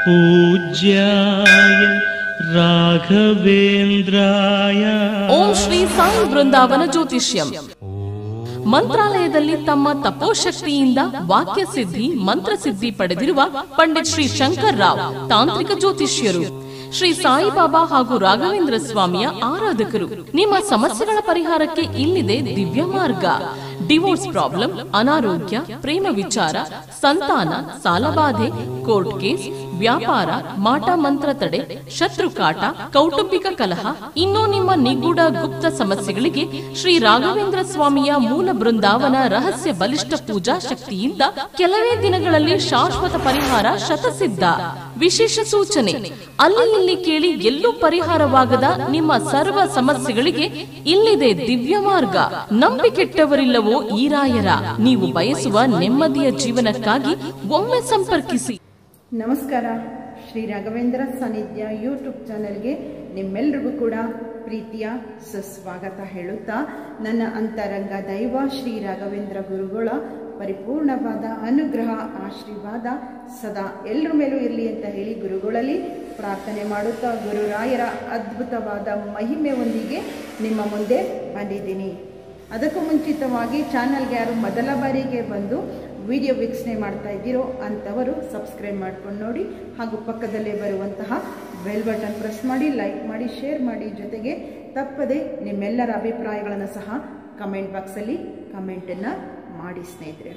पूज्याय राघवेन्द्राय ಓಂ ಶ್ರೀ ಸಾಯಿ ಬೃಂದಾವನ ಜ್ಯೋತಿಷ್ಯಂ ಮಂತ್ರಾಲಯದಲ್ಲಿ ತಮ್ಮ ತಪೋಶಕ್ತಿಯಿಂದ ವಾಕ್ಯ ಸಿದ್ಧಿ ಮಂತ್ರಸಿದ್ಧಿ ಪಡೆದಿರುವ ಪಂಡಿತ್ ಶ್ರೀ ಶಂಕರ್ ರಾವ್ ತಾಂತ್ರಿಕ ಜ್ಯೋತಿಷ್ಯರು ಶ್ರೀ ಸಾಯಿಬಾಬಾ ಹಾಗೂ ರಾಘವೇಂದ್ರ ಸ್ವಾಮಿಯ ಆರಾಧಕರು ನಿಮ್ಮ ಸಮಸ್ಯೆಗಳ ಪರಿಹಾರಕ್ಕೆ ಇಲ್ಲಿದೆ ದಿವ್ಯ ಮಾರ್ಗ ಡಿವೋರ್ಸ್ ಪ್ರಾಬ್ಲಮ್ ಅನಾರೋಗ್ಯ ಪ್ರೇಮ ವಿಚಾರ ಸಂತಾನ ಸಾಲಬಾಧೆ ಕೋರ್ಟ್ ಕೇಸ್ ವ್ಯಾಪಾರ ಮಾಟ ಮಂತ್ರ ತಡೆ ಶತ್ರು ಕಾಟ ಕೌಟುಂಬಿಕ ಕಲಹ ಇನ್ನೂ ನಿಮ್ಮ ನಿಗೂಢ ಗುಪ್ತ ಸಮಸ್ಯೆಗಳಿಗೆ ಶ್ರೀ ರಾಘವೇಂದ್ರ ಸ್ವಾಮಿಯ ಮೂಲ ಬೃಂದಾವನ ರಹಸ್ಯ ಬಲಿಷ್ಠ ಪೂಜಾ ಶಕ್ತಿಯಿಂದ ಕೆಲವೇ ದಿನಗಳಲ್ಲಿ ಶಾಶ್ವತ ಪರಿಹಾರ ಶತಸಿದ್ಧ ವಿಶೇಷ ಸೂಚನೆ ಅಲ್ಲಿ ಇಲ್ಲಿ ಕೇಳಿ ಎಲ್ಲೂ ಪರಿಹಾರವಾಗದ ನಿಮ್ಮ ಸರ್ವ ಸಮಸ್ಯೆಗಳಿಗೆ ಇಲ್ಲಿದೆ ದಿವ್ಯ ಮಾರ್ಗ ನಂಬಿಕೆಟ್ಟವರಿಲ್ಲವೋ ಈ ರಾಯರ ನೀವು ಬಯಸುವ ನೆಮ್ಮದಿಯ ಜೀವನಕ್ಕಾಗಿ ಒಮ್ಮೆ ಸಂಪರ್ಕಿಸಿ ನಮಸ್ಕಾರ ಶ್ರೀ ರಾಘವೇಂದ್ರ ಸಾನ್ನಿಧ್ಯ ಯೂಟ್ಯೂಬ್ ಚಾನೆಲ್ಗೆ ನಿಮ್ಮೆಲ್ರಿಗೂ ಕೂಡ ಪ್ರೀತಿಯ ಸುಸ್ವಾಗತ ಹೇಳುತ್ತಾ ನನ್ನ ಅಂತರಂಗ ದೈವ ಶ್ರೀ ರಾಘವೇಂದ್ರ ಗುರುಗಳ ಪರಿಪೂರ್ಣವಾದ ಅನುಗ್ರಹ ಆಶೀರ್ವಾದ ಸದಾ ಎಲ್ಲರ ಮೇಲೂ ಇರಲಿ ಅಂತ ಹೇಳಿ ಗುರುಗಳಲ್ಲಿ ಪ್ರಾರ್ಥನೆ ಮಾಡುತ್ತಾ ಗುರುರಾಯರ ಅದ್ಭುತವಾದ ಮಹಿಮೆಯೊಂದಿಗೆ ನಿಮ್ಮ ಮುಂದೆ ಬಂದಿದ್ದೀನಿ ಅದಕ್ಕೂ ಮುಂಚಿತವಾಗಿ ಚಾನಲ್ಗೆ ಯಾರು ಮೊದಲ ಬಾರಿಗೆ ಬಂದು ವಿಡಿಯೋ ವೀಕ್ಷಣೆ ಮಾಡ್ತಾ ಇದ್ದೀರೋ ಅಂಥವರು ಸಬ್ಸ್ಕ್ರೈಬ್ ಮಾಡ್ಕೊಂಡು ನೋಡಿ ಹಾಗೂ ಪಕ್ಕದಲ್ಲೇ ಬರುವಂತಹ ಬೆಲ್ ಬಟನ್ ಪ್ರೆಸ್ ಮಾಡಿ ಲೈಕ್ ಮಾಡಿ ಶೇರ್ ಮಾಡಿ ಜೊತೆಗೆ ತಪ್ಪದೆ ನಿಮ್ಮೆಲ್ಲರ ಅಭಿಪ್ರಾಯಗಳನ್ನು ಸಹ ಕಮೆಂಟ್ ಬಾಕ್ಸಲ್ಲಿ ಕಮೆಂಟನ್ನು ಮಾಡಿ ಸ್ನೇಹಿತರೆ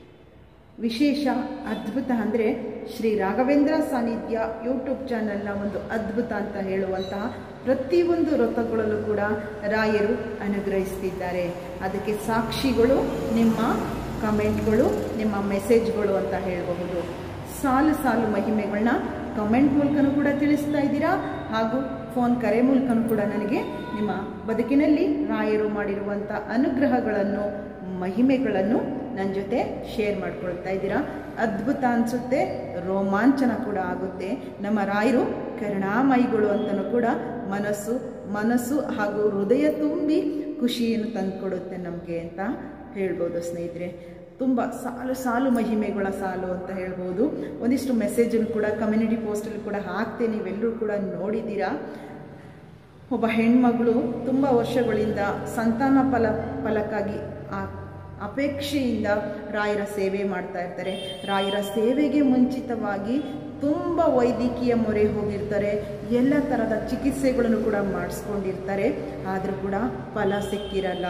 ವಿಶೇಷ ಅದ್ಭುತ ಅಂದರೆ ಶ್ರೀ ರಾಘವೇಂದ್ರ ಸಾನ್ನಿಧ್ಯ ಯೂಟ್ಯೂಬ್ ಚಾನಲ್ನ ಒಂದು ಅದ್ಭುತ ಅಂತ ಹೇಳುವಂತಹ ಪ್ರತಿಯೊಂದು ವ್ರತಗಳಲ್ಲೂ ಕೂಡ ರಾಯರು ಅನುಗ್ರಹಿಸ್ತಿದ್ದಾರೆ ಅದಕ್ಕೆ ಸಾಕ್ಷಿಗಳು ನಿಮ್ಮ ಕಮೆಂಟ್ಗಳು ನಿಮ್ಮ ಮೆಸೇಜ್ಗಳು ಅಂತ ಹೇಳಬಹುದು ಸಾಲು ಸಾಲು ಮಹಿಮೆಗಳನ್ನ ಕಮೆಂಟ್ ಮೂಲಕನೂ ಕೂಡ ತಿಳಿಸ್ತಾ ಇದ್ದೀರಾ ಹಾಗೂ ಫೋನ್ ಕರೆ ಮೂಲಕನೂ ಕೂಡ ನನಗೆ ನಿಮ್ಮ ಬದುಕಿನಲ್ಲಿ ರಾಯರು ಮಾಡಿರುವಂಥ ಅನುಗ್ರಹಗಳನ್ನು ಮಹಿಮೆಗಳನ್ನು ನನ್ನ ಜೊತೆ ಶೇರ್ ಮಾಡ್ಕೊಳ್ತಾ ಇದ್ದೀರಾ ಅದ್ಭುತ ಅನಿಸುತ್ತೆ ರೋಮಾಂಚನ ಕೂಡ ಆಗುತ್ತೆ ನಮ್ಮ ರಾಯರು ಕರುಣಾಮಯಿಗಳು ಅಂತಲೂ ಕೂಡ ಮನಸ್ಸು ಮನಸ್ಸು ಹಾಗೂ ಹೃದಯ ತುಂಬಿ ಖುಷಿಯನ್ನು ತಂದುಕೊಡುತ್ತೆ ನಮಗೆ ಅಂತ ಹೇಳ್ಬೋದು ಸ್ನೇಹಿತರೆ ತುಂಬ ಸಾಲು ಸಾಲು ಮಹಿಮೆಗಳ ಸಾಲು ಅಂತ ಹೇಳ್ಬೋದು ಒಂದಿಷ್ಟು ಮೆಸೇಜನ್ನು ಕೂಡ ಕಮ್ಯುನಿಟಿ ಪೋಸ್ಟಲ್ಲಿ ಕೂಡ ಹಾಕ್ತೆ ನೀವೆಲ್ಲರೂ ಕೂಡ ನೋಡಿದ್ದೀರಾ ಒಬ್ಬ ಹೆಣ್ಮಗಳು ತುಂಬ ವರ್ಷಗಳಿಂದ ಸಂತಾನ ಫಲ ಫಲಕ್ಕಾಗಿ ಆ ಅಪೇಕ್ಷೆಯಿಂದ ರಾಯರ ಸೇವೆ ಮಾಡ್ತಾ ಇರ್ತಾರೆ ರಾಯರ ಸೇವೆಗೆ ಮುಂಚಿತವಾಗಿ ತುಂಬ ವೈದ್ಯಕೀಯ ಮೊರೆ ಹೋಗಿರ್ತಾರೆ ಎಲ್ಲ ಥರದ ಚಿಕಿತ್ಸೆಗಳನ್ನು ಕೂಡ ಮಾಡಿಸ್ಕೊಂಡಿರ್ತಾರೆ ಆದರೂ ಕೂಡ ಫಲ ಸಿಕ್ಕಿರಲ್ಲ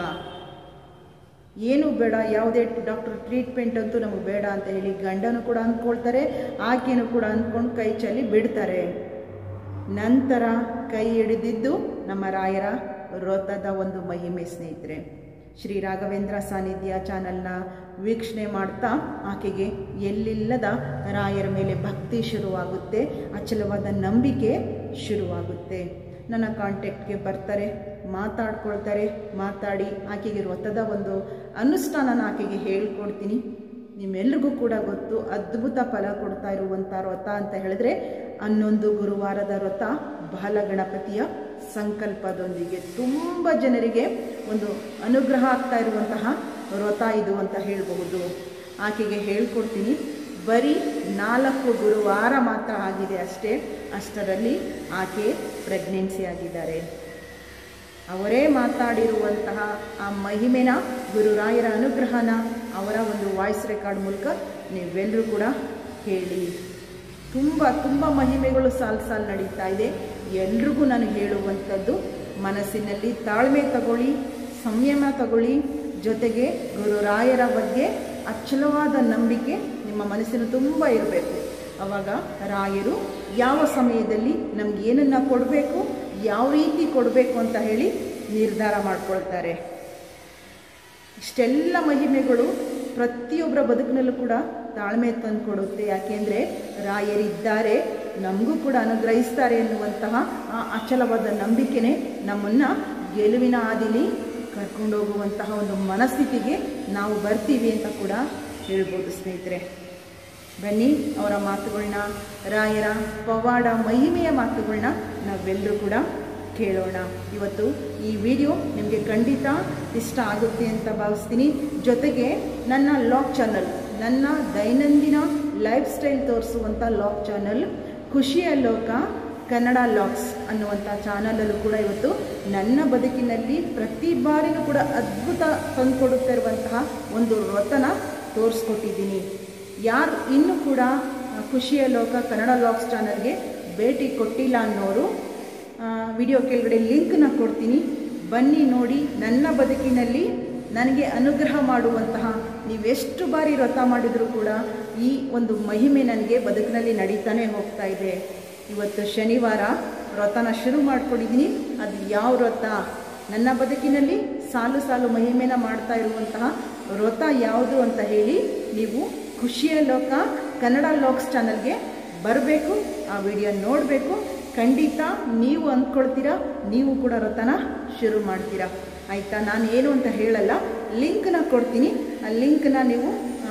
ಏನು ಬೇಡ ಯಾವುದೇ ಡಾಕ್ಟರ್ ಟ್ರೀಟ್ಮೆಂಟ್ ಅಂತೂ ನಮಗೆ ಬೇಡ ಅಂತ ಹೇಳಿ ಗಂಡನೂ ಕೂಡ ಅಂದ್ಕೊಳ್ತಾರೆ ಆಕೆನೂ ಕೂಡ ಅಂದ್ಕೊಂಡು ಕೈ ಚಲಿ ಬಿಡ್ತಾರೆ ನಂತರ ಕೈ ಹಿಡಿದಿದ್ದು ನಮ್ಮ ರಾಯರ ವ್ರತದ ಒಂದು ಮಹಿಮೆ ಸ್ನೇಹಿತರೆ ಶ್ರೀ ರಾಘವೇಂದ್ರ ಸಾನ್ನಿಧ್ಯ ಚಾನಲ್ನ ವೀಕ್ಷಣೆ ಮಾಡ್ತಾ ಆಕೆಗೆ ಎಲ್ಲಿಲ್ಲದ ರಾಯರ ಮೇಲೆ ಭಕ್ತಿ ಶುರುವಾಗುತ್ತೆ ಅಚಲವಾದ ನಂಬಿಕೆ ಶುರುವಾಗುತ್ತೆ ನನ್ನ ಕಾಂಟ್ಯಾಕ್ಟ್ಗೆ ಬರ್ತಾರೆ ಮಾತಾಡ್ಕೊಳ್ತಾರೆ ಮಾತಾಡಿ ಆಕೆಗೆ ವ್ರತದ ಒಂದು ಅನುಷ್ಠಾನನ ಆಕೆಗೆ ಹೇಳ್ಕೊಡ್ತೀನಿ ನಿಮ್ಮೆಲ್ರಿಗೂ ಕೂಡ ಗೊತ್ತು ಅದ್ಭುತ ಫಲ ಕೊಡ್ತಾ ಇರುವಂಥ ವ್ರತ ಅಂತ ಹೇಳಿದ್ರೆ ಹನ್ನೊಂದು ಗುರುವಾರದ ವ್ರತ ಬಾಲಗಣಪತಿಯ ಸಂಕಲ್ಪದೊಂದಿಗೆ ತುಂಬ ಜನರಿಗೆ ಒಂದು ಅನುಗ್ರಹ ಆಗ್ತಾ ಇರುವಂತಹ ವ್ರತ ಇದು ಅಂತ ಹೇಳಬಹುದು ಆಕೆಗೆ ಹೇಳ್ಕೊಡ್ತೀನಿ ಬರೀ ನಾಲ್ಕು ಗುರುವಾರ ಮಾತ್ರ ಆಗಿದೆ ಅಷ್ಟೇ ಅಷ್ಟರಲ್ಲಿ ಆಕೆ ಪ್ರೆಗ್ನೆನ್ಸಿ ಆಗಿದ್ದಾರೆ ಅವರೇ ಮಾತಾಡಿರುವಂತಹ ಆ ಮಹಿಮೆನ ಗುರುರಾಯರ ಅನುಗ್ರಹನ ಅವರ ಒಂದು ವಾಯ್ಸ್ ರೆಕಾರ್ಡ್ ಮೂಲಕ ನೀವೆಲ್ಲರೂ ಕೂಡ ಕೇಳಿ ತುಂಬ ತುಂಬ ಮಹಿಮೆಗಳು ಸಾಲು ಸಾಲು ನಡೀತಾ ಇದೆ ಎಲ್ರಿಗೂ ನಾನು ಹೇಳುವಂಥದ್ದು ಮನಸ್ಸಿನಲ್ಲಿ ತಾಳ್ಮೆ ತಗೊಳ್ಳಿ ಸಂಯಮ ತಗೊಳ್ಳಿ ಜೊತೆಗೆ ಗುರುರಾಯರ ಬಗ್ಗೆ ಅಚಲವಾದ ನಂಬಿಕೆ ನಿಮ್ಮ ಮನಸ್ಸಿನ ತುಂಬ ಇರಬೇಕು ಆವಾಗ ರಾಯರು ಯಾವ ಸಮಯದಲ್ಲಿ ನಮ್ಗೆ ಏನನ್ನು ಕೊಡಬೇಕು ಯಾವ ರೀತಿ ಕೊಡಬೇಕು ಅಂತ ಹೇಳಿ ನಿರ್ಧಾರ ಮಾಡ್ಕೊಳ್ತಾರೆ ಇಷ್ಟೆಲ್ಲ ಮಹಿಮೆಗಳು ಪ್ರತಿಯೊಬ್ಬರ ಬದುಕಿನಲ್ಲೂ ಕೂಡ ತಾಳ್ಮೆ ತಂದು ಕೊಡುತ್ತೆ ಯಾಕೆಂದರೆ ರಾಯರಿದ್ದಾರೆ ನಮಗೂ ಕೂಡ ಅನುಗ್ರಹಿಸ್ತಾರೆ ಎನ್ನುವಂತಹ ಆ ಅಚಲವಾದ ನಂಬಿಕೆನೇ ನಮ್ಮನ್ನು ಗೆಲುವಿನ ಹಾದಿಲಿ ಕರ್ಕೊಂಡೋಗುವಂತಹ ಒಂದು ಮನಸ್ಥಿತಿಗೆ ನಾವು ಬರ್ತೀವಿ ಅಂತ ಕೂಡ ಹೇಳ್ಬೋದು ಸ್ನೇಹಿತರೆ ಬನ್ನಿ ಅವರ ಮಾತುಗಳನ್ನ ರಾಯರ ಪವಾಡ ಮಹಿಮೆಯ ಮಾತುಗಳನ್ನ ನಾವೆಲ್ಲರೂ ಕೂಡ ಕೇಳೋಣ ಇವತ್ತು ಈ ವಿಡಿಯೋ ನಿಮಗೆ ಖಂಡಿತ ಇಷ್ಟ ಆಗುತ್ತೆ ಅಂತ ಭಾವಿಸ್ತೀನಿ ಜೊತೆಗೆ ನನ್ನ ಲಾಗ್ ಚಾನಲ್ ನನ್ನ ದೈನಂದಿನ ಲೈಫ್ ಸ್ಟೈಲ್ ತೋರಿಸುವಂಥ ಲಾಗ್ ಚಾನಲ್ ಖುಷಿಯ ಲೋಕ ಕನ್ನಡ ಲಾಕ್ಸ್ ಅನ್ನುವಂಥ ಚಾನಲಲ್ಲೂ ಕೂಡ ಇವತ್ತು ನನ್ನ ಬದುಕಿನಲ್ಲಿ ಪ್ರತಿ ಬಾರಿನೂ ಕೂಡ ಅದ್ಭುತ ತಂದುಕೊಡುತ್ತಾ ಇರುವಂತಹ ಒಂದು ವ್ರತನ ತೋರಿಸ್ಕೊಟ್ಟಿದ್ದೀನಿ ಯಾರು ಇನ್ನೂ ಕೂಡ ಆ, ಖುಷಿಯ ಲೋಕ ಕನ್ನಡ ಲಾಕ್ಸ್ ಚಾನಲ್ಗೆ ಭೇಟಿ ಕೊಟ್ಟಿಲ್ಲ ಅನ್ನೋರು ವಿಡಿಯೋ ಕೆಳಗಡೆ ಲಿಂಕ್ನ ಕೊಡ್ತೀನಿ ಬನ್ನಿ ನೋಡಿ ನನ್ನ ಬದುಕಿನಲ್ಲಿ ನನಗೆ ಅನುಗ್ರಹ ಮಾಡುವಂತಹ ನೀವೆಷ್ಟು ಬಾರಿ ವ್ರತ ಮಾಡಿದರೂ ಕೂಡ ಈ ಒಂದು ಮಹಿಮೆ ನನಗೆ ಬದುಕಿನಲ್ಲಿ ನಡೀತಾನೆ ಹೋಗ್ತಾ ಇದೆ ಇವತ್ತು ಶನಿವಾರ ವ್ರತನ ಶುರು ಮಾಡ್ಕೊಂಡಿದ್ದೀನಿ ಅದು ಯಾವ ವ್ರತ ನನ್ನ ಬದುಕಿನಲ್ಲಿ ಸಾಲು ಸಾಲು ಮಹಿಮೆನ ಮಾಡ್ತಾ ಇರುವಂತಹ ವ್ರತ ಯಾವುದು ಅಂತ ಹೇಳಿ ನೀವು ಖುಷಿಯ ಲೋಕ ಕನ್ನಡ ಲಾಕ್ಸ್ ಚಾನಲ್ಗೆ ಬರಬೇಕು ಆ ವಿಡಿಯೋ ನೋಡಬೇಕು ಖಂಡಿತ ನೀವು ಅಂದ್ಕೊಳ್ತೀರಾ ನೀವು ಕೂಡ ವ್ರತನ ಶುರು ಮಾಡ್ತೀರಾ ಆಯಿತಾ ನಾನು ಏನು ಅಂತ ಹೇಳಲ್ಲ ಲಿಂಕ್ನ ಕೊಡ್ತೀನಿ ಆ ಲಿಂಕ್ನ ನೀವು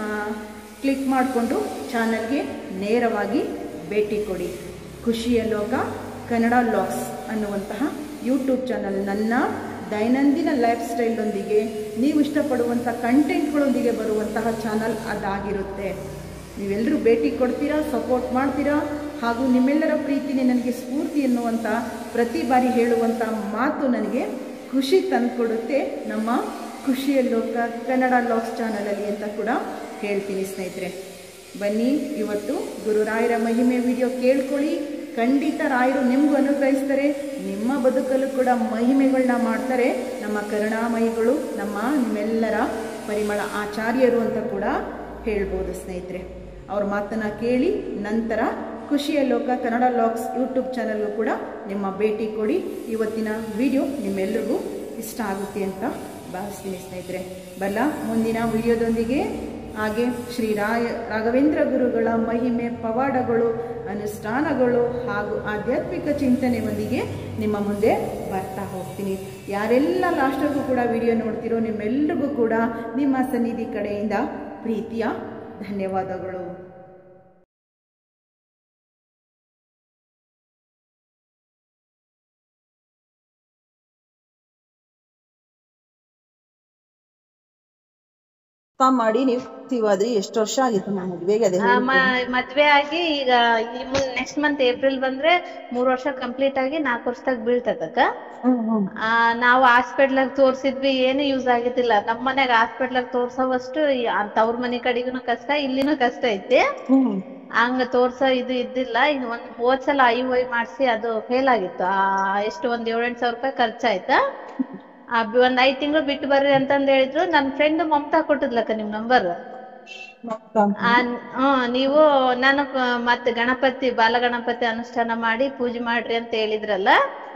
ಕ್ಲಿಕ್ ಮಾಡಿಕೊಂಡು ಚಾನಲ್ಗೆ ನೇರವಾಗಿ ಭೇಟಿ ಕೊಡಿ ಖುಷಿಯ ಲೋಕ ಕನ್ನಡ ಲಾಕ್ಸ್ ಅನ್ನುವಂತಹ ಯೂಟ್ಯೂಬ್ ಚಾನಲ್ ನನ್ನ ದೈನಂದಿನ ಲೈಫ್ ಸ್ಟೈಲ್ನೊಂದಿಗೆ ನೀವು ಇಷ್ಟಪಡುವಂಥ ಕಂಟೆಂಟ್ಗಳೊಂದಿಗೆ ಬರುವಂತಹ ಚಾನಲ್ ಅದಾಗಿರುತ್ತೆ ನೀವೆಲ್ಲರೂ ಭೇಟಿ ಕೊಡ್ತೀರಾ ಸಪೋರ್ಟ್ ಮಾಡ್ತೀರಾ ಹಾಗೂ ನಿಮ್ಮೆಲ್ಲರ ಪ್ರೀತಿನೇ ನನಗೆ ಸ್ಫೂರ್ತಿ ಎನ್ನುವಂಥ ಪ್ರತಿ ಬಾರಿ ಹೇಳುವಂಥ ಮಾತು ನನಗೆ ಖುಷಿ ತಂದುಕೊಡುತ್ತೆ ನಮ್ಮ ಖುಷಿಯ ಲೋಕ ಕನ್ನಡ ಲಾಕ್ಸ್ ಚಾನಲಲ್ಲಿ ಅಂತ ಕೂಡ ಹೇಳ್ತೀನಿ ಸ್ನೇಹಿತರೆ ಬನ್ನಿ ಇವತ್ತು ಗುರುರಾಯರ ಮಹಿಮೆ ವಿಡಿಯೋ ಕೇಳ್ಕೊಳ್ಳಿ ಖಂಡಿತ ರಾಯರು ನಿಮಗೂ ಅನುಗ್ರಹಿಸ್ತಾರೆ ನಿಮ್ಮ ಬದುಕಲ್ಲೂ ಕೂಡ ಮಹಿಮೆಗಳನ್ನ ಮಾಡ್ತಾರೆ ನಮ್ಮ ಕರುಣಾಮಯಿಗಳು ನಮ್ಮ ನಿಮ್ಮೆಲ್ಲರ ಪರಿಮಳ ಆಚಾರ್ಯರು ಅಂತ ಕೂಡ ಹೇಳ್ಬೋದು ಸ್ನೇಹಿತರೆ ಅವ್ರ ಮಾತನ್ನ ಕೇಳಿ ನಂತರ ಖುಷಿಯ ಲೋಕ ಕನ್ನಡ ಲಾಕ್ಸ್ ಯೂಟ್ಯೂಬ್ ಚಾನಲ್ಗೂ ಕೂಡ ನಿಮ್ಮ ಭೇಟಿ ಕೊಡಿ ಇವತ್ತಿನ ವಿಡಿಯೋ ನಿಮ್ಮೆಲ್ರಿಗೂ ಇಷ್ಟ ಆಗುತ್ತೆ ಅಂತ ಭಾವಿಸ್ತೀನಿ ಸ್ನೇಹಿತರೆ ಬಲ್ಲ ಮುಂದಿನ ವಿಡಿಯೋದೊಂದಿಗೆ ಹಾಗೆ ಶ್ರೀ ರಾಯ ರಾಘವೇಂದ್ರ ಗುರುಗಳ ಮಹಿಮೆ ಪವಾಡಗಳು ಅನುಷ್ಠಾನಗಳು ಹಾಗೂ ಆಧ್ಯಾತ್ಮಿಕ ಚಿಂತನೆಯೊಂದಿಗೆ ನಿಮ್ಮ ಮುಂದೆ ಬರ್ತಾ ಹೋಗ್ತೀನಿ ಯಾರೆಲ್ಲ ಲಾಸ್ಟ್ವರೆಗೂ ಕೂಡ ವಿಡಿಯೋ ನೋಡ್ತಿರೋ ನಿಮ್ಮೆಲ್ರಿಗೂ ಕೂಡ ನಿಮ್ಮ ಸನ್ನಿಧಿ ಕಡೆಯಿಂದ ಪ್ರೀತಿಯ ಧನ್ಯವಾದಗಳು ಮಾಡಿ ನೀವು ಹೋದ್ರಿ ಎಷ್ಟು ವರ್ಷ ಆಗಿತ್ತು ನಮ್ಮ ಮದ್ವೆಗೆ ಅದೇ ಆ, ಮ- ಮದ್ವೆ ಆಗಿ ಈಗ ಈ ನೆಕ್ಸ್ಟ್ ಮಂತ್ ಏಪ್ರಿಲ್ ಬಂದ್ರೆ ಮೂರ್ ವರ್ಷ ಕಂಪ್ಲೀಟ್ ಆಗಿ ನಾಲ್ಕು ವರ್ಷದಾಗ ಬೀಳ್ತದಕ್ಕ ಆ, ನಾವು ಹಾಸ್ಪಿಟ್ಲಾಗ ತೋರ್ಸಿದ್ವಿ ಏನು ಯೂಸ್ ಆಗಿದ್ದಿಲ್ಲ ನಮ್ ಮನ್ಯಾಗ ಹಾಸ್ಪಿಟ್ಲಾಗ ತೋರ್ಸೋವಷ್ಟು ಈ- ಆ ತವ್ರ ಮನೆ ಕಡೆಗೂನು ಕಷ್ಟ ಇಲ್ಲಿನೂ ಕಷ್ಟ ಐತಿ ಹಂಗ ತೋರ್ಸೋ ಇದು ಇದ್ದಿಲ್ಲ ಇನ್ ಒಂದ್ ಹೋದ್ ಸಲ ಐ ವೈ ಮಾಡ್ಸಿ ಅದು ಫೇಲ್ ಆಗಿತ್ತು ಆ ಎಷ್ಟು ಒಂದ್ ಏಳೆಂಟ್ ಸಾವಿರ ರೂಪಾಯಿ ಖರ್ಚಾಯ್ತಾ ಆ ಬಿ- ಒಂದ್ ಐದ್ ತಿಂಗಳು ಬಿಟ್ಟು ಬರ್ರಿ ಅಂತಂದ್ ಹೇಳಿದ್ರು ನನ್ ಫ್ರೆಂಡ್ ಮಮತಾ ಕೊಟ್ಟಿದ್ಲಕ್ಕ ನಿಮ್ ನಂಬರ್ ಹ್ಮ್ ನೀವು ನಾನು ಪ- ಮತ್ತೆ ಗಣಪತಿ ಬಾಲಗಣಪತಿ ಅನುಷ್ಠಾನ ಮಾಡಿ ಪೂಜೆ ಮಾಡ್ರಿ ಅಂತ ಹೇಳಿದ್ರಲ್ಲ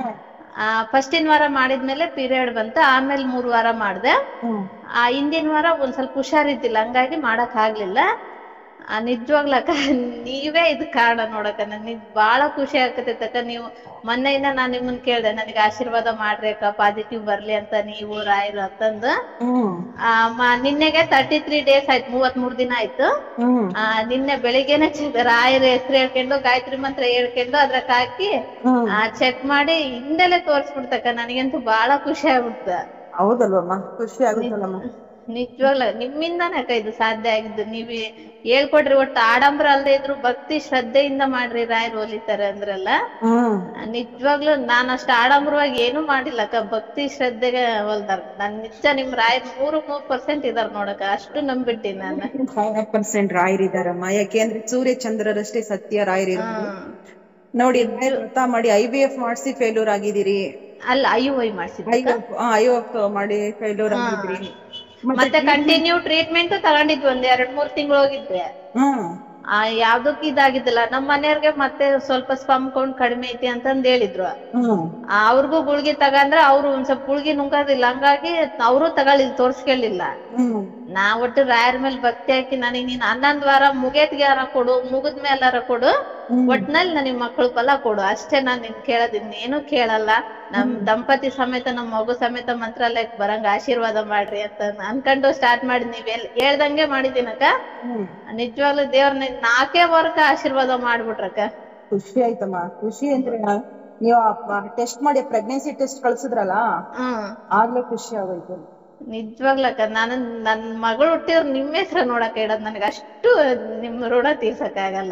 ಆ ಫಸ್ಟಿನ ವಾರ ಮಾಡಿದ್ಮೇಲೆ ಪೀರಿಯಡ್ ಬಂತು ಆಮೇಲೆ ಮೂರ್ ವಾರ ಮಾಡ್ದೆ ಆ ಹಿಂದಿನ ವಾರ ಒಂದ್ ಸ್ವಲ್ಪ ಹುಷಾರಿದ್ದಿಲ್ಲ ಹಂಗಾಗಿ ಮಾಡಕ್ ಆಗ್ಲಿಲ್ಲ ಆ ನಿಜವಾಗ್ಲಕ್ಕ ನೀವೇ ಇದು ಕಾರಣ ನೋಡಕ್ಕ ನನ್ಗೆ ಬಾಳ ಖುಷಿ ಆಕತೈತಕ್ಕ ನೀವು ಮೊನ್ನೆಯಿಂದ ನಾನ್ ನಿಮ್ಮನ್ ಕೇಳ್ದೆ ನನಗೆ ಆಶೀರ್ವಾದ ಮಾಡ್ರಿ ಅಕ್ಕ ಪಾಸಿಟಿವ್ ಬರ್ಲಿ ಅಂತ ನೀವು ರಾಯರು ಅಂತಂದು ಆ ಮ- ನಿನ್ನೆಗೆ ತರ್ಟಿ ತ್ರೀ ಡೇಸ್ ಆಯ್ತು ಮೂವತ್ ಮೂರ್ ದಿನ ಆಯ್ತು ಆ ನಿನ್ನೆ ಬೆಳಿಗ್ಗೆನೆ ಚೆಕ್ ರಾಯರ ಹೆಸರು ಹೇಳ್ಕೊಂಡು ಗಾಯತ್ರಿ ಮಂತ್ರ ಹೇಳ್ಕೊಂಡು ಅದ್ರಾಗ ಹಾಕಿ ಆ ಚೆಕ್ ಮಾಡಿ ಹಿಂದೆಲೆ ತೋರ್ಸ್ಬಿಡ್ತಕ್ಕ ನನಗಂತೂ ಬಾಳ ಖುಷಿ ಆಗ್ಬಿಡ್ತ ಹೌದಲ್ವಮ್ಮ ಖುಷಿ ಆಗುತ್ತಲ್ಲಮ್ಮ ನಿಜವಾಗ್ಲ ನಿಮ್ಮಿಂದಾನೇ ಅಕ್ಕ ಇದು ಸಾಧ್ಯ ಆಗಿದ್ದು ನೀವ್ ಹೇಳ್ಕೊಡ್ರಿ ಒಟ್ಟು ಆಡಂಬರ ಅಲ್ದೇ ಇದ್ರು ಭಕ್ತಿ ಶ್ರದ್ಧೆಯಿಂದ ಮಾಡ್ರಿ ರಾಯರು ಒಲಿತಾರೆ ಅಂದ್ರಲ್ಲ ಹ್ಮ್ ನಿಜವಾಗ್ಲೂ ನಾನ್ ಅಷ್ಟ್ ಆಡಂಬರವಾಗಿ ಏನು ಮಾಡಿಲ್ಲ ಅಕ್ಕ ಭಕ್ತಿ ಶ್ರದ್ಧೆಗೆ ಹೊಲ್ದಾರ ನಾನ್ ನಿಜ ನಿಮ್ ರಾಯರ್ ಮೂರು ಮೂರ್ ಪರ್ಸೆಂಟ್ ಇದಾರ ನೋಡಕ್ಕ ಅಷ್ಟು ನಂಬಿಟ್ಟಿ ನಾನು ಫೈವ್ ಪರ್ಸೆಂಟ್ ರಾಯರಿದಾರಮ್ಮ ಯಾಕೆಂದ್ರೆ ಸೂರ್ಯ ಚಂದ್ರರಷ್ಟೇ ಸತ್ಯ ರಾಯರಿರೋದು ಹ್ಮ್. ನೋಡಿ ರಾಯರ್ ವ್ರತ ಮಾಡಿ ಐ ಬಿ ಎಫ್ ಮಾಡಿಸಿ ಫೇಲ್ಯೂರ್ ಆಗಿದ್ದೀರಿ ಅಲ್ಲ ಐ ವೈ ಮಾಡ್ಸಿದ್ದೆ ಐ ಐ ಎಫ್ ಮಾಡಿ ಫೇಲ್ಯೂರ್ ಆಗಿದ್ರಿ ಮತ್ತೆ ಕಂಟಿನ್ಯೂ ಟ್ರೀಟ್ಮೆಂಟ್ ತಗೊಂಡಿದ್ವಿ ಒಂದ್ ಎರಡ್ ಮೂರ್ ತಿಂಗಳು ಹೋಗಿದ್ವಿ ಹ್ಮ್ ಆ ಯಾವ್ದಕ್ ಇದಾಗಿದ್ದಿಲ್ಲ ನಮ್ ಮನೆಯವ್ರಿಗೆ ಮತ್ತೆ ಸ್ವಲ್ಪ ಸ್ಪಮ್ ಕೌಂಟ್ ಕಡಿಮೆ ಐತಿ ಅಂತಂದ್ ಹೇಳಿದ್ರು ಹ್ಮ್ ಆ, ಅವ್ರಿಗೂ ಗುಳ್ಗಿ ತಗಂದ್ರೆ ಅವ್ರು ಒಂದ್ ಸ್ವಲ್ಪ ಗುಳ್ಗಿ ನುಂಗೋದಿಲ್ಲ ಹಂಗಾಗಿ ಅವರು ತಗೊಳ್ಳಿಲ್ಲ ತೋರ್ಸ್ಕೊಳ್ಳಿಲ್ಲ ಹ್ಮ್ ನಾ ಒಟ್ಟು ರಾಯರ್ ಮೇಲೆ ಭಕ್ತಿ ಹಾಕಿ ನನಗ್ ನೀನ್ ಹನ್ನೊಂದ್ ವಾರ ಮುಗಿಯತ್ಗಾರ ಕೊಡು ಮುಗಿದ್ ಮೇಲಾರ ಕೊಡು ಒಟ್ನಲ್ಲಿ ನನಗ್ ಮಕ್ಳು ಫಲ ಕೊಡು ಅಷ್ಟೇ ನಾನ್ ನಿನ್ ಕೇಳೋದಿನ್ ಏನು ಕೇಳಲ್ಲ ನಮ್ ದಂಪತಿ ಸಮೇತ ನಮ್ ಮಗು ಸಮೇತ ಮಂತ್ರಾಲಯಕ್ ಬರಂಗ ಆಶೀರ್ವಾದ ಮಾಡ್ರಿ ಅಂತ ಅನ್ಕೊಂಡು ಸ್ಟಾರ್ಟ್ ಮಾಡಿ ನೀವ್ ಎಲ್ ಹೇಳ್ದಂಗೆ ಮಾಡಿದ್ದೀನಕ್ಕ ಹ್ಮ್ ನಿಜವಾಗ್ಲೂ ದೇವ್ರ ನಾಲ್ಕೇ ವರ್ಗ ಆಶೀರ್ವಾದ ಮಾಡ್ಬಿಟ್ರಕ್ಕ ಖುಷಿ ಆಯ್ತಮ್ಮ ಖುಷಿ ಅಂದ್ರೆ ನೀವು ಟೆಸ್ಟ್ ಮಾಡಿ ಪ್ರೆಗ್ನೆನ್ಸಿ ಟೆಸ್ಟ್ ಕಳ್ಸಿದ್ರಲ್ಲ ಹ್ಮ್ ಆಗ್ಲೇ ಖುಷಿ ಆಗೋಯ್ತು ನಿಜವಾಗ್ಲಕ್ಕ ನಾನು ನನ್ ಮಗಳು ಹುಟ್ಟಿದ್ರು ನಿಮ್ ಹೆಸ್ರ ನೋಡಕ್ ಇಡೋದ್ ನನಗೆ ಅಷ್ಟು ನಿಮ್ ಋಣ ತೀರ್ಸಕ್ ಆಗಲ್ಲ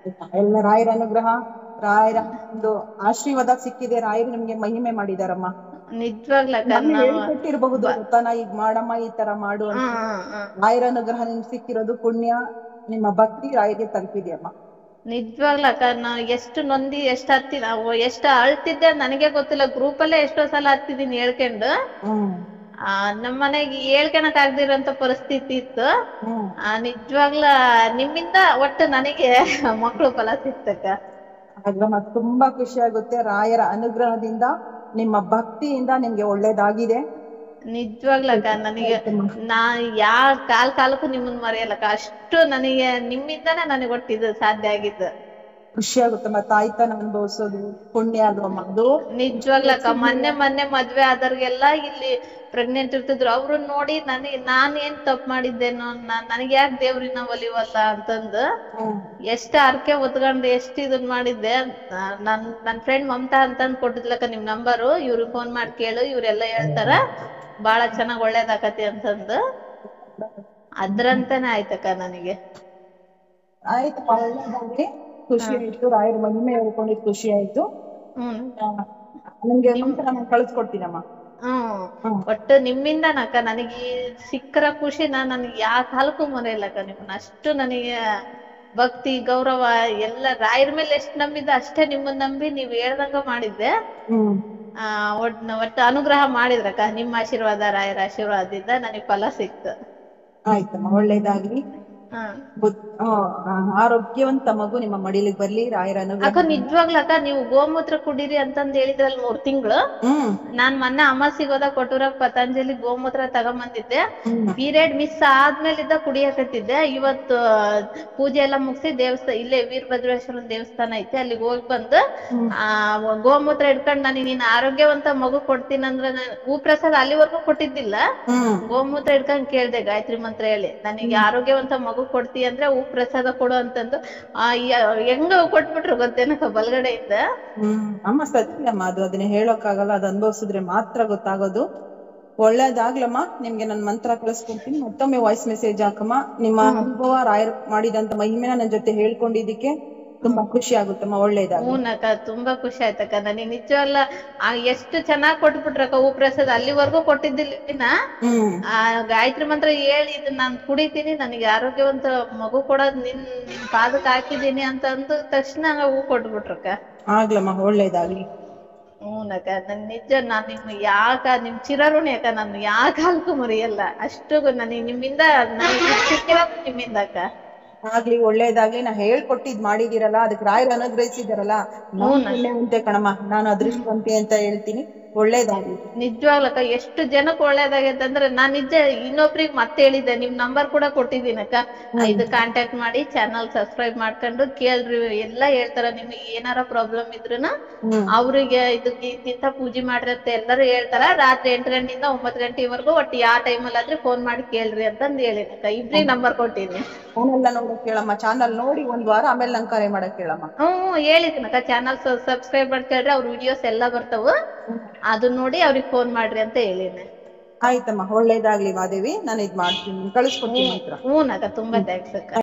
ಎಲ್ಲ ರಾಯರ ಅನುಗ್ರಹ ರಾಯರ ಒಂದು ಆಶೀರ್ವಾದ ಸಿಕ್ಕಿದೆ ರಾಯರು ನಿಮ್ಗೆ ಮಹಿಮೆ ಮಾಡಿದಾರಮ್ಮ ನಿಜವಾಗ್ಲಕ್ಕ ನಮ್ಗೆ ನಾವು ಹೇಳ್ಕೊಟ್ಟಿರ್ಬಹುದು ಗೊತ್ತಾನ ಈಗ ಮಾಡಮ್ಮ ಈ ತರ ಮಾಡು ಅಂತ ಹ್ಮ್ ಹ್ಮ್ ಹ್ಮ್ ರಾಯರ ಅನುಗ್ರಹ ನಿಮ್ಗೆ ಸಿಕ್ಕಿರೋದು ಪುಣ್ಯ ನಿಮ್ಮ ಭಕ್ತಿ ರಾಯರಿಗೆ ತಲುಪಿದೆಯಮ್ಮ ನಿಜವಾಗ್ಲಕ್ಕ ನಾ ಎಷ್ಟು ನೊಂದಿ ಎಷ್ಟ್ ಹತ್ತಿ ನಾವು ಎಷ್ಟ್ ಅಳ್ತಿದ್ದೆ ನನಗೆ ಗೊತ್ತಿಲ್ಲ ಗ್ರೂಪ್ ಅಲ್ಲೇ ಎಷ್ಟೋ ಸಲ ಹತ್ತಿದೀನಿ ಹೇಳ್ಕೊಂಡು ಹ್ಮ್ ಆ ನಮ್ ಮನೆಗೆ ಹೇಳ್ಕೊಳಕ್ ಆಗ್ದಿರೋಂತ ಪರಿಸ್ಥಿತಿ ಇತ್ತು ಹ್ಮ್ ಆ ನಿಜವಾಗ್ಲ ನಿಮ್ಮಿಂದ ಒಟ್ಟು ನನಗೆ ಮಕ್ಳು ಫಲ ಸಿಕ್ತಕ್ಕ ಹಾಗಮ್ಮ ತುಂಬಾ ಖುಷಿ ಆಗುತ್ತೆ ರಾಯರ ಅನುಗ್ರಹದಿಂದ ನಿಮ್ಮ ಭಕ್ತಿಯಿಂದ ನಿಮ್ಗೆ ಒಳ್ಳೇದಾಗಿದೆ ನಿಜವಾಗ್ಲಕ್ಕ ನನಗೆ ನಾ ಯಾ ಕಾಲ್ ಕಾಲಕ್ಕೂ ನಿಮ್ಮನ್ ಮರೆಯಲ್ಲಕ್ಕ ಅಷ್ಟು ನನಗೆ ನಿಮ್ಮಿಂದಾನೇ ನನಗೆ ಒಟ್ಟಿದ್ದು ಸಾಧ್ಯ ಆಗಿದ್ದು ಖುಷಿ ಆಗುತ್ತಮ್ಮ ತಾಯ್ತನ ಅನುಭವಿಸೋದು ಪುಣ್ಯ ಅಲ್ವಮ್ಮ ಅದು ನಿಜವಾಗ್ಲಕ್ಕ ಮೊನ್ನೆ ಮೊನ್ನೆ ಮದ್ವೆ ಆದವ್ರಿಗೆಲ್ಲ ಇಲ್ಲಿ ಪ್ರೆಗ್ನೆಂಟ್ ಇರ್ತಿದ್ರು ಅವ್ರು ನೋಡಿ ನನಗೆ ನಾನ್ ಏನ್ ತಪ್ಪು ಮಾಡಿದ್ದೇನೋ ನನಗೆ ಯಾಕೆ ದೇವ್ರಿನ ಒಲಿವಲ್ಲ ಅಂತಂದು ಹ್ಮ್ ಎಷ್ಟ್ ಹರಕೆ ಹೊತ್ಕೊಂಡು ಎಷ್ಟ್ ಇದನ್ ಮಾಡಿದ್ದೆ ನಾ- ನನ್ ನನ್ ಫ್ರೆಂಡ್ ಮಮತಾ ಅಂತಂದ್ ಕೊಟ್ಟಿದ್ಲಕ್ಕ ನಿಮ್ ನಂಬರು ಇವ್ರಿಗೆ ಫೋನ್ ಮಾಡಿ ಕೇಳು ಇವ್ರೆಲ್ಲ ಹೇಳ್ತಾರ ಬಾಳ ಚೆನ್ನಾಗ್ ಒಳ್ಳೇದಾಕತಿ ಅಂತಂದು ಅದ್ರಂತಾನೆ ಆಯ್ತಕ್ಕ ನನಗೆ ಆಯ್ತು ಒಳ್ಳೇದಾಗ್ಲಿ ಖುಷಿ ಆಯ್ತು ರಾಯರ ಮಹಿಮೆ ಹೇಳ್ಕೊಂಡಿದ್ ಖುಷಿ ಆಯ್ತು ಹ್ಮ್ ಆ, ನಿಮ್ಗೆ ಮಂತ್ರ ನಾನು ಕಳ್ಸ್ಕೊಡ್ತೀನಮ್ಮ ಹ್ಮ್ ಹ್ಮ್. ಒಟ್ಟು ನಿಮ್ಮಿಂದನಕ್ಕ ನನಗೆ ಈ ಸಿಕ್ಕರ ಖುಷಿನ ನನಗೆ ಯಾವ ಕಾಲಕ್ಕೂ ಮರೆಯಲ್ಲಕ್ಕ ನಿಮ್ಮನ್ನ ಅಷ್ಟು ನನಗೆ ಭಕ್ತಿ ಗೌರವ ಎಲ್ಲ ರಾಯರ ಮೇಲೆ ಎಷ್ಟ್ ನಂಬಿದ್ದೆ ಅಷ್ಟೇ ನಿಮ್ಮನ್ನ ನಂಬಿ ನೀವ್ ಹೇಳ್ದಂಗ ಮಾಡಿದ್ದೆ ಹ್ಮ್ ಆ ಒಟ್ ಒಟ್ಟು ಅನುಗ್ರಹ ಮಾಡಿದ್ರಕ್ಕ ನಿಮ್ಮ ಆಶೀರ್ವಾದ ರಾಯರ ಆಶೀರ್ವಾದದಿಂದ ನನಗೆ ಫಲ ಸಿಕ್ತು ಆಯ್ತಮ್ಮ ಒಳ್ಳೇದಾಗ್ಲಿ ಹ್ಮ್ ಬುದ್- ಆ, ಆ, ಆರೋಗ್ಯವಂತ ಮಗು ನಿಮ್ಮ ಮಡಿಲಿಗೆ ಬರ್ಲಿ ರಾಯರ ಅನುಗ್ರಹ ಅಕ್ಕ ನಿಜವಾಗ್ಲಕ್ಕ ನೀವು ಗೋಮೂತ್ರ ಕುಡೀರಿ ಅಂತಂದ್ ಹೇಳಿದ್ರಲ್ ಮೂರ್ ತಿಂಗಳು ಹ್ಮ್ ನಾನ್ ಮೊನ್ನೆ ಅಮಾಸಿಗೆ ಹೋದಾಗ ಕೊಟ್ಟೂರಾಗ ಪತಂಜಲಿ ಗೋಮೂತ್ರ ತಗೊಂಬಂದಿದ್ದೆ ಹ್ಮ್ ಪೀರಿಯಡ್ ಮಿಸ್ ಆದ್ಮೇಲಿದ್ದ ಕುಡಿಯಕತ್ತಿದ್ದೆ ಇವತ್ತು ಪೂಜೆ ಎಲ್ಲ ಮುಗಿಸಿ ದೇವಸ್ಥಾನ ಇಲ್ಲೇ ವೀರಭದ್ರೇಶ್ವರನ ದೇವಸ್ಥಾನ ಐತೆ ಅಲ್ಲಿಗೆ ಹೋಗಿ ಬಂದು ಹ್ಮ್. ಆ ಗೋಮೂತ್ರ ಇಟ್ಕೊಂಡ್ ನನಗೆ ನೀನ್ ಆರೋಗ್ಯವಂತ ಮಗು ಕೊಡ್ತೀನಿ ಅಂದ್ರೆ ನಾನು ಹೂ ಪ್ರಸಾದ ಅಲ್ಲಿವರೆಗೂ ಕೊಟ್ಟಿದ್ದಿಲ್ಲ ಹ್ಮ್ ಗೋಮೂತ್ರ ಇಟ್ಕೊಂಡ್ ಕೇಳ್ದೆ ಗಾಯತ್ರಿ ಮಂತ್ರ ಹೇಳಿ ನನಗೆ ಆರೋಗ್ಯವಂತ ಮಗು ಕೊಡ್ತಿ ಅಂದ್ರೆ ಹೂ ಪ್ರಸಾದ ಕೊಡು ಅಂತಂದು ಆ ಯ- ಹೆಂಗ ಕೊಟ್ಬಿಟ್ರು ಗೊತ್ತೇನಕ್ಕ ಬಲ್ಗಡೆಯಿಂದ ಹ್ಮ್ ಅಮ್ಮ ಸತ್ಯಮ್ಮ ಅದು ಅದನ್ನ ಹೇಳೋಕ್ಕಾಗಲ್ಲ ಅದು ಅನುಭವಿಸಿದ್ರೆ ಮಾತ್ರ ಗೊತ್ತಾಗೋದು ಒಳ್ಳೇದಾಗ್ಲಮ್ಮ ನಿಮ್ಗೆ ನಾನು ಮಂತ್ರ ಕಳಿಸ್ಕೊಡ್ತೀನಿ ಮತ್ತೊಮ್ಮೆ ವಾಯ್ಸ್ ಮೆಸೇಜ್ ಹಾಕಮ್ಮ ನಿಮ್ಮ ಅನುಭವ ರಾಯರ್ ಮಾಡಿದಂತ ಮಹಿಮೆನ ನನ್ನ ಜೊತೆ ಹೇಳ್ಕೊಂಡಿದ್ದಕ್ಕೆ ತುಂಬಾ ಖುಷಿ ಆಗುತ್ತಮ್ಮ ಒಳ್ಳೇದಾಗ್ಲಿ ಹೂನಕ್ಕ ತುಂಬಾ ಖುಷಿ ಆಯ್ತಕ್ಕ ನನಗೆ ನಿಜವಲ್ಲ ಆ ಎಷ್ಟು ಚೆನ್ನಾಗ್ ಕೊಟ್ಬಿಟ್ರಕ್ಕ ಹೂ ಪ್ರಸಾದ ಅಲ್ಲಿವರೆಗೂ ಕೊಟ್ಟಿದ್ದಿಲ್ಲ ಹ್ಮ್ ಆ ಗಾಯತ್ರಿ ಮಂತ್ರ ಹೇಳಿ ಇದನ್ನ ನಾನ್ ಕುಡಿತೀನಿ ನನಗೆ ಆರೋಗ್ಯವಂತ ಮಗು ಕೊಡೋದ್ ನಿನ್ ನಿನ್ ಪಾದಕ್ ಹಾಕಿದೀನಿ ಅಂತ ಅಂದ ತಕ್ಷಣ ಹೂ ಕೊಟ್ಬಿಟ್ರಕ್ಕ ಆಗ್ಲಮ್ಮ ಒಳ್ಳೇದಾಗ್ಲಿ ಹೂನಕ್ಕ ನನ್ ನಿಜ ನಾನ್ ನಿಮ್ ಯಾಕ ನಿಮ್ ಚಿರಋಣಿ ಅಕ್ಕ ನಾನು ಯಾ ಕಾಲಕ್ಕೂ ಮರೆಯಲ್ಲ ಅಷ್ಟು ನನಗೆ ನಿಮ್ಮಿಂದ ನನಗೆ ಸಿಕ್ಕಿರೋದು ನಿಮ್ಮಿಂದ ಅಕ್ಕ ಆಗ್ಲಿ ಒಳ್ಳೇದಾಗ್ಲಿ ನಾ ಹೇಳ್ಕೊಟ್ಟಿದ್ ಮಾಡಿದಿರಲ್ಲ ಅದಕ್ಕೆ ರಾಯರು ಅನುಗ್ರಹಿಸಿದಾರಲ್ಲ ನಾನು ಪುಣ್ಯವಂತೆ ಕಣಮ್ಮ ನಾನು ಅದೃಷ್ಟವಂತೆ ಅಂತ ಹೇಳ್ತೀನಿ ಒಳ್ಳೇದಾಗ್ಲಿ ನಿಜವಾಗ್ಲಕ್ಕ ಎಷ್ಟು ಜನಕ್ಕೆ ಒಳ್ಳೇದಾಗೈತೆ ಅಂದ್ರೆ ನಾನ್ ನಿಜ ಇನ್ನೊಬ್ರಿಗೆ ಮತ್ತೆ ಹೇಳಿದ್ದೆ ನಿಮ್ ನಂಬರ್ ಕೂಡ ಕೊಟ್ಟಿದ್ದೀನಕ್ಕ ಇದು ಕಾಂಟ್ಯಾಕ್ಟ್ ಮಾಡಿ ಚಾನಲ್ ಸಬ್ಸ್ಕ್ರೈಬ್ ಮಾಡ್ಕೊಂಡು ಕೇಳ್ರಿ ಎಲ್ಲಾ ಹೇಳ್ತಾರ ನಿಮಗೆ ಏನಾರ ಪ್ರಾಬ್ಲಮ್ ಇದ್ರುನು ಹ್ಮ್ ಅವ್ರಿಗೆ ಇದು ಇಂತಿಂತ ಪೂಜೆ ಮಾಡ್ರಿ ಅಂತ ಎಲ್ಲರೂ ಹೇಳ್ತಾರ ರಾತ್ರಿ ಎಂಟು ಗಂಟೆಯಿಂದ ಒಂಬತ್ತು ಗಂಟೆವರೆಗೂ ಒಟ್ಟು ಯಾವ ಟೈಮಲ್ಲಿ ಆದ್ರೆ ಫೋನ್ ಮಾಡಿ ಕೇಳ್ರಿ ಅಂತಂದ್ ಹೇಳಿನಕ್ಕ ಇಬ್ರಿಗೆ ನಂಬರ್ ಕೊಟ್ಟಿನಿ ಫೋನೆಲ್ಲ ನೋಡಕ್ ಕೇಳಮ್ಮ ಚಾನಲ್ ನೋಡಿ ಒಂದ್ ವಾರ ಆಮೇಲೆ ನಂಗೆ ಕರೆ ಮಾಡಕ್ ಕೇಳಮ್ಮ ಹ್ಮ್ ಹೇಳಿದ್ನಕ್ಕ ಚಾನಲ್ ಸಬ್ಸ್ಕ್ರೈಬ್ ಮಾಡ್ಕೊಳ್ರಿ ಅವ್ರ ವಿಡಿಯೋಸ್ ಎಲ್ಲಾ ಬರ್ತಾವ ಅದು ನೋಡಿ ಅವ್ರಿಗೆ ಫೋನ್ ಮಾಡ್ರಿ ಅಂತ ಹೇಳಿನಿ ಆಯ್ತಮ್ಮ ಒಳ್ಳೇದಾಗ್ಲಿ ಮಾದೇವಿ ನಾನು ಇದ್ ಮಾಡ್ತೀನಿ ಕಳಿಸ್ಕೊಡ್ತೀನಿ ಮಂತ್ರ ಹ್ಞೂನಕ್ಕ ತುಂಬಾ ಥ್ಯಾಂಕ್ಸ್ ಅಕ್ಕ